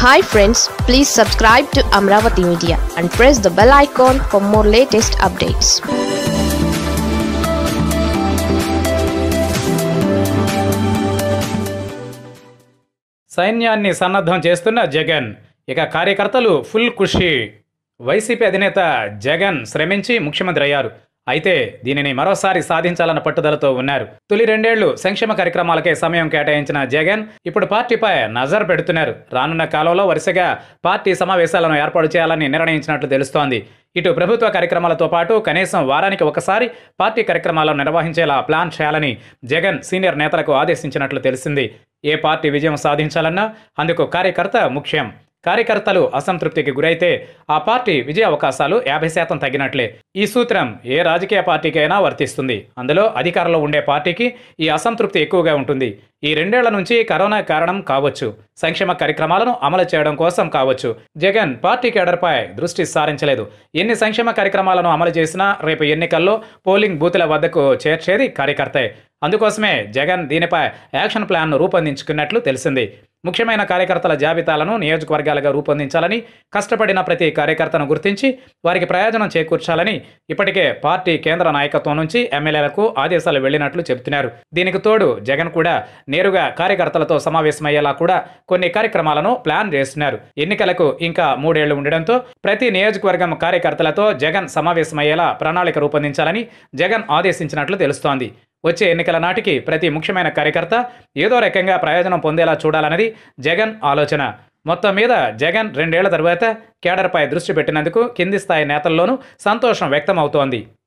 hi friends please subscribe to Amaravati media and press the bell icon for more latest updates సైన్యాన్ని సన్నద్ధం చేస్తున్న జగన్ ఇక కార్యకర్తలు ఫుల్ ఖుషి YCP అధినేత జగన్ శ్రమించి ముఖ్యమంత్రి అయ్యారు అయితే దీనిని మరోసారి సాధించాలన్న పట్టుదలతో ఉన్నారు తొలి రెండేళ్లు సంక్షేమ కార్యక్రమాలకే సమయం కేటాయించిన జగన్ ఇప్పుడు పార్టీపై నజర్ పెడుతున్నారు రానున్న కాలంలో వరుసగా పార్టీ సమావేశాలను ఏర్పాటు చేయాలని నిర్ణయించినట్లు తెలుస్తోంది ఇటు ప్రభుత్వ కార్యక్రమాలతో పాటు కనీసం వారానికి ఒకసారి పార్టీ కార్యక్రమాలను నిర్వహించేలా ప్లాన్ చేయాలని జగన్ సీనియర్ నేతలకు ఆదేశించినట్లు తెలిసింది ఏ పార్టీ విజయం సాధించాలన్నా అందుకు కార్యకర్త ముఖ్యం కార్యకర్తలు అసంతృప్తికి గురైతే ఆ పార్టీ విజయ అవకాశాలు యాభై శాతం తగ్గినట్లే ఈ సూత్రం ఏ రాజకీయ పార్టీకైనా వర్తిస్తుంది అందులో అధికారంలో ఉండే పార్టీకి ఈ అసంతృప్తి ఎక్కువగా ఉంటుంది ఈ రెండేళ్ల నుంచి కరోనా కారణం కావచ్చు సంక్షేమ కార్యక్రమాలను అమలు చేయడం కోసం కావచ్చు జగన్ పార్టీ కేడర్పై దృష్టి సారించలేదు ఎన్ని సంక్షేమ కార్యక్రమాలను అమలు చేసినా రేపు ఎన్నికల్లో పోలింగ్ బూతుల వద్దకు చేర్చేది కార్యకర్తే అందుకోసమే జగన్ దీనిపై యాక్షన్ ప్లాన్ను రూపొందించుకున్నట్లు తెలిసింది ముఖ్యమైన కార్యకర్తల జాబితాలను నియోజకవర్గాలుగా రూపొందించాలని కష్టపడిన ప్రతి కార్యకర్తను గుర్తించి వారికి ప్రయోజనం చేకూర్చాలని ఇప్పటికే పార్టీ కేంద్ర నాయకత్వం నుంచి ఎమ్మెల్యేలకు ఆదేశాలు వెళ్లినట్లు చెబుతున్నారు దీనికి తోడు జగన్ కూడా నేరుగా కార్యకర్తలతో సమావేశమయ్యేలా కూడా కొన్ని కార్యక్రమాలను ప్లాన్ చేస్తున్నారు ఎన్నికలకు ఇంకా మూడేళ్లు ఉండడంతో ప్రతి నియోజకవర్గం కార్యకర్తలతో జగన్ సమావేశమయ్యేలా ప్రణాళిక రూపొందించాలని జగన్ ఆదేశించినట్లు తెలుస్తోంది వచ్చే ఎన్నికల నాటికి ప్రతి ముఖ్యమైన కార్యకర్త ఏదో రకంగా ప్రయోజనం పొందేలా చూడాలన్నది జగన్ ఆలోచన మొత్తం మీద జగన్ రెండేళ్ల తరువాత కేడర్పై దృష్టి పెట్టినందుకు కింది స్థాయి నేతల్లోనూ సంతోషం వ్యక్తమవుతోంది